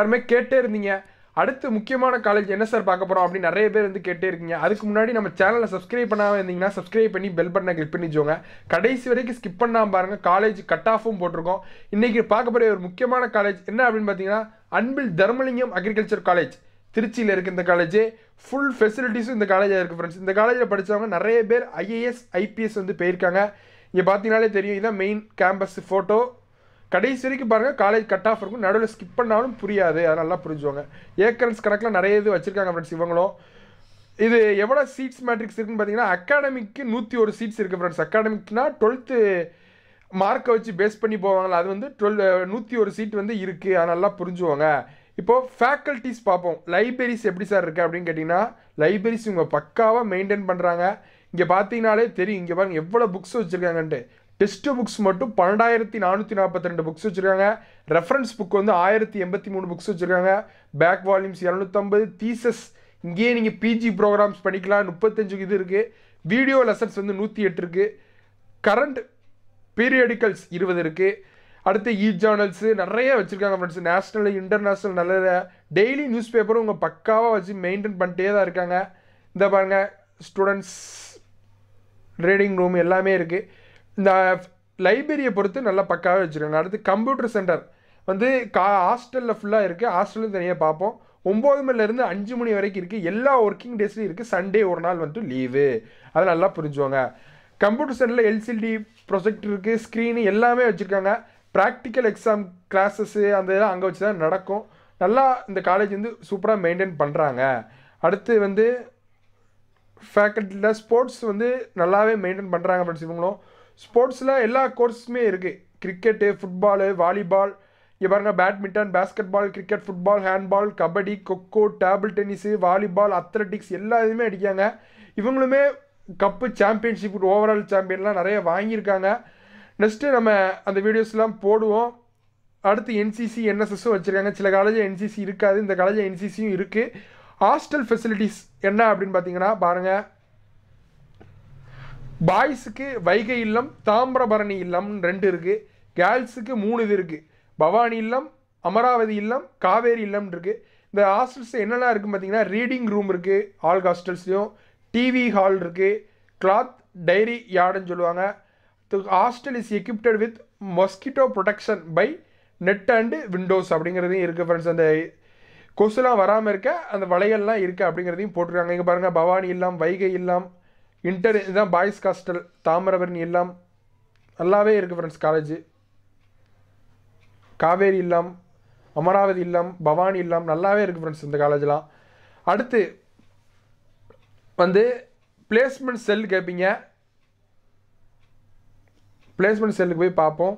எல்லாருமே கேட்டே இருந்தீங்க அடுத்து முக்கியமான காலேஜ் என்ன சார் பார்க்க போகிறோம் அப்படின்னு நிறைய பேர் வந்து கேட்டே இருக்கீங்க அதுக்கு முன்னாடி நம்ம சேனலை சப்ஸ்கிரைப் பண்ணாமல் இருந்தீங்கன்னா சப்ஸ்கிரைப் பண்ணி பெல் பட்டனை கிளிக் பண்ணிச்சோங்க கடைசி வரைக்கும் ஸ்கிப் பண்ணாம பாருங்க காலேஜ் கட் ஆஃபும் போட்டிருக்கோம் இன்னைக்கு பார்க்க போகிற ஒரு முக்கியமான காலேஜ் என்ன அப்படின்னு பார்த்தீங்கன்னா அன்பில் தர்மலிங்கம் அக்ரிகல்ச்சர் காலேஜ் திருச்சியில் இருக்க இந்த காலேஜ் ஃபுல் ஃபெசிலிட்டிஸும் இந்த காலேஜில் இருக்குது ஃப்ரெண்ட்ஸ் இந்த காலேஜில் படித்தவங்க நிறைய பேர் ஐஏஎஸ் ஐபிஎஸ் வந்து போயிருக்காங்க இங்கே பார்த்தீங்கனாலே தெரியும் இதான் மெயின் கேம்பஸ் ஃபோட்டோ கடைசி வரைக்கும் பாருங்கள் காலேஜ் கட் ஆஃப் இருக்கும் நடுவில் ஸ்கிப் பண்ணாலும் புரியாது அதை நல்லா புரிஞ்சுவாங்க ஏக்கரன்ஸ் கணக்கில் நிறைய இது வச்சுருக்காங்க ஃப்ரெண்ட்ஸ் இவங்களும் இது எவ்வளோ சீட்ஸ் மேட்ரிக்ஸ் இருக்குன்னு பார்த்தீங்கன்னா அகாடமிக்கு நூற்றி ஒரு சீட்ஸ் இருக்குது ஃப்ரெண்ட்ஸ் அகாடமிக்னா டுவெல்த்து மார்க்கை வச்சு பேஸ் பண்ணி போவாங்களா அது வந்து டுவெல் நூற்றி ஒரு சீட் வந்து இருக்குது அதை நல்லா புரிஞ்சுவாங்க இப்போது ஃபேக்கல்ட்டிஸ் பார்ப்போம் லைப்ரரிஸ் எப்படி சார் இருக்குது அப்படின்னு கேட்டிங்கன்னா லைப்ரரிஸ் இவங்க பக்காவாக மெயின்டைன் பண்ணுறாங்க இங்கே பார்த்தீங்கனாலே தெரியும் இங்கே பாருங்க எவ்வளோ புக்ஸ் வச்சுருக்காங்கன்ட்டு டெஸ்ட் புக்ஸ் மட்டும் பன்னெண்டாயிரத்தி நானூற்றி நாற்பத்தி ரெண்டு புக்ஸ் வச்சுருக்காங்க ரெஃபரன்ஸ் புக் வந்து ஆயிரத்தி எண்பத்தி மூணு புக்ஸ் வச்சுருக்காங்க பேக் வால்யூம்ஸ் இரநூத்தம்பது தீசஸ் இங்கேயே நீங்கள் பிஜி ப்ரோக்ராம்ஸ் பண்ணிக்கலாம் முப்பத்தஞ்சு இது இருக்குது வீடியோ லெசன்ஸ் வந்து நூற்றி எட்டு இருக்குது கரண்ட் பீரியடிக்கல்ஸ் இருபது இருக்குது அடுத்து இ ஜேர்னல்ஸு நிறைய வச்சுருக்காங்க ஃப்ரெண்ட்ஸ் நேஷ்னல் இன்டர்நேஷ்னல் நல்ல டெய்லி நியூஸ் பேப்பரும் உங்கள் பக்காவாக வச்சு மெயின்டைன் பண்ணிட்டே தான் இருக்காங்க இந்த பாருங்கள் ஸ்டூடெண்ட்ஸ் ரீடிங் ரூம் எல்லாமே இருக்குது இந்த லைப்ரரியை பொறுத்து நல்லா பக்காவாக வச்சுருக்காங்க அடுத்து கம்ப்யூட்டர் சென்டர் வந்து கா ஹாஸ்டலில் ஃபுல்லாக இருக்குது ஹாஸ்டலும் தனியாக பார்ப்போம் ஒம்பது மணிலேருந்து அஞ்சு மணி வரைக்கும் இருக்குது எல்லா ஒர்க்கிங் டேஸ்லையும் இருக்குது சண்டே ஒரு நாள் வந்துட்டு லீவு அதை நல்லா புரிஞ்சுவாங்க கம்ப்யூட்டர் சென்டரில் எல்சிடி ப்ரொஜெக்ட் இருக்குது ஸ்க்ரீனு எல்லாமே வச்சுருக்காங்க ப்ராக்டிக்கல் எக்ஸாம் கிளாஸஸ்ஸு அந்த இதெல்லாம் அங்கே வச்சு தான் நடக்கும் நல்லா இந்த காலேஜ் வந்து சூப்பராக மெயின்டைன் பண்ணுறாங்க அடுத்து வந்து ஃபேக்கல்ட்டியில் ஸ்போர்ட்ஸ் வந்து நல்லாவே மெயின்டைன் பண்ணுறாங்க ஃப்ரெண்ட்ஸ் இவங்களும் ஸ்போர்ட்ஸில் எல்லா கோர்ஸுமே இருக்குது கிரிக்கெட்டு ஃபுட்பாலு வாலிபால் இங்கே பாருங்கள் badminton basketball cricket football handball kabaddi kho kho table tennis volleyball athletics எல்லா இதுவுமே அடிக்காங்க இவங்களுமே கப்பு சாம்பியன்ஷிப் ஓவரால் சாம்பியன்லாம் நிறைய வாங்கியிருக்காங்க நெக்ஸ்ட்டு நம்ம அந்த வீடியோஸ்லாம் போடுவோம் அடுத்து என்சிசி என்எஸ்எஸும் வச்சுருக்காங்க சில காலேஜ் என்சிசி இருக்காது இந்த காலேஜ் என்சிசியும் இருக்குது ஹாஸ்டல் ஃபெசிலிட்டிஸ் என்ன அப்படின்னு பார்த்தீங்கன்னா பாருங்கள் பாய்ஸுக்கு வைகை இல்லம் தாமிரபரணி இல்லம் ரெண்டு இருக்குது கேர்ள்ஸுக்கு மூணு இது இருக்குது பவானி இல்லம் அமராவதி இல்லம் காவேரி இல்லம் இருக்குது இந்த ஹாஸ்டல்ஸ் என்னெல்லாம் இருக்குன்னு பார்த்தீங்கன்னா ரீடிங் ரூம் இருக்குது ஆல் ஹாஸ்டல்ஸ்லையும் டிவி ஹால் இருக்குது கிளாத் டைரி யார்டுன்னு சொல்லுவாங்க hostel is equipped with mosquito protection by net and windows அப்படிங்கிறதையும் இருக்குது ஃப்ரெண்ட்ஸ் அந்த கொசுலாம் வராமல் இருக்க அந்த வளையல்லாம் இருக்குது அப்படிங்கிறதையும் போட்டிருக்காங்க இங்கே பாருங்கள் பவானி இல்லம் வைகை இல்லம் இன்டர் இதுதான் பாய்ஸ் ஹாஸ்டல் தாமிரபரணி இல்லம் நல்லாவே இருக்குது ஃப்ரெண்ட்ஸ் காலேஜ் காவேரி இல்லம் அமராவதி இல்லம் பவானி இல்லம் நல்லாவே இருக்குது ஃப்ரெண்ட்ஸ் இந்த காலேஜ்லாம் அடுத்து வந்து பிளேஸ்மெண்ட் செல் கேட்பீங்க பிளேஸ்மெண்ட் செல்லுக்கு போய் பார்ப்போம்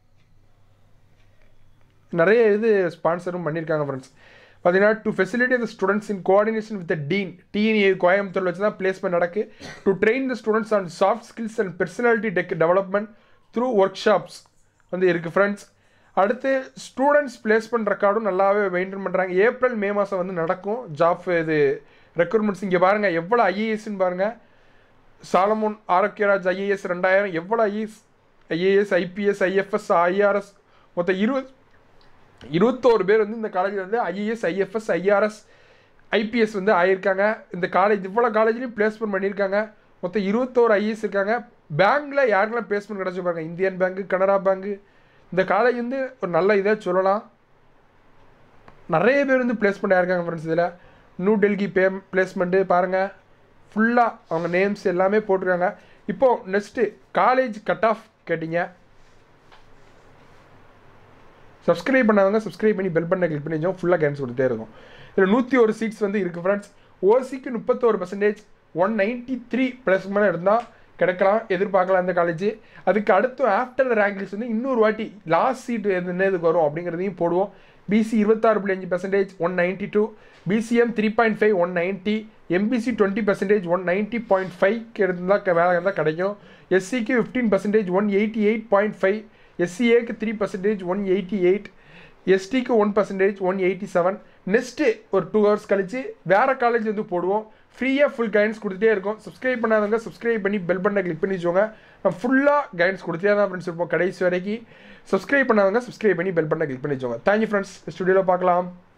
நிறைய இது ஸ்பான்சரும் பண்ணியிருக்காங்க ஃப்ரெண்ட்ஸ் பார்த்தீங்கன்னா to facility the students in coordination with dean DNA Coimbatore வச்சு தான் பிளேஸ்மெண்ட் நடக்கு to train the students on soft skills and personality tech development through workshops வந்து இருக்குது ஃப்ரெண்ட்ஸ் அடுத்து ஸ்டூடெண்ட்ஸ் பிளேஸ்மெண்ட் ரெக்கார்டும் நல்லாவே மெயின்டைன் பண்ணுறாங்க ஏப்ரல் மே மாதம் வந்து நடக்கும் ஜாப் இது ரெக்ரூட்மெண்ட்ஸ் இங்கே பாருங்கள் எவ்வளோ ஐஏஎஸ்ன்னு பாருங்கள் சாலமோன் ஆரோக்கியராஜ் ஐஏஎஸ் ரெண்டாயிரம் எவ்வளோ IAS IAS IPS IFS IRS மொத்தம் இருபது இருபத்தோரு பேர் வந்து இந்த காலேஜில் வந்து ஐஏஎஸ் ஐஎஃப்எஸ் ஐஆர்எஸ் ஐபிஎஸ் வந்து ஆயிருக்காங்க இந்த காலேஜ் இவ்வளோ காலேஜ்லேயும் பிளேஸ்மெண்ட் பண்ணியிருக்காங்க மொத்தம் இருபத்தோரு ஐஏஎஸ் இருக்காங்க பேங்க்கில் யாருக்கெல்லாம் பிளேஸ்மெண்ட் கிடச்சி பாருங்க இந்தியன் பேங்க்கு கனரா பேங்க்கு இந்த காலேஜ் வந்து ஒரு நல்ல இதாக சொல்லலாம் நிறைய பேர் வந்து பிளேஸ்மெண்ட் ஆயிருக்காங்க ஃப்ரெண்ட்ஸ் இதில் நியூ டெல்லி பே பிளேஸ்மெண்ட்டு பாருங்கள் ஃபுல்லாக அவங்க நேம்ஸ் எல்லாமே போட்டிருக்காங்க இப்போது நெக்ஸ்ட்டு காலேஜ் கட் ஆஃப் கேட்டிங்க சப்ஸ்கிரைப் பண்ணாதவங்க சப்ஸ்கிரைப் பண்ணி பெல் பண்ண கிளிக் பண்ணி வச்சோம் ஃபுல்லாக கேன்ஸ் கொடுத்தே இருக்கும் இதில் நூற்றி ஒரு சீட்ஸ் வந்து இருக்குது ஃப்ரெண்ட்ஸ் ஓசிக்கு முப்பத்தோரு percentage one ninety three plus மேலே இருந்தால் கிடைக்கலாம் எதிர்பார்க்கலாம் அந்த காலேஜ் அதுக்கு அடுத்து ஆஃப்டர் ரேங்க் லிஸ்ட் வந்து இன்னொரு வாட்டி லாஸ்ட் சீட் என்ன இதுக்கு வரும் அப்படிங்கிறதையும் போடுவோம் பிசி இருபத்தாறு புள்ளி அஞ்சு percentage one ninety two BCM three point five one ninety MBC twenty percentage one ninety point five இருந்தால் வேலை இருந்தால் கிடைக்கும் எஸ்சிக்கு fifteen percentage one eighty eight point five எஸ்சிஏக்கு three percentage one eighty eight எஸ்டிக்கு one percentage one eighty seven next ஒரு two hours கழிச்சு வேறு காலேஜ் வந்து போடுவோம் ஃப்ரீயாக ஃபுல் கைடன்ஸ் கொடுத்துட்டே இருக்கும் சப்ஸ்கிரைப் பண்ணாதவங்க சப்ஸ்கிரைப் பண்ணி பெல் பட்டனை கிளிக் பண்ணி வச்சுக்கோங்க நான் ஃபுல்லாக கைடன்ஸ் கொடுத்துட்டே தான் ஃப்ரெண்ட்ஸ் இருப்போம் கடைசி வரைக்கும் சப்ஸ்கிரைப் பண்ணாதவங்க சப்ஸ்கிரைப் பண்ணி பெல் பட்டனை கிளிக் பண்ணி வச்சுக்கோங்க தேங்க்யூ ஃப்ரெண்ட்ஸ் ஸ்டுடியோவில் பார்க்கலாம்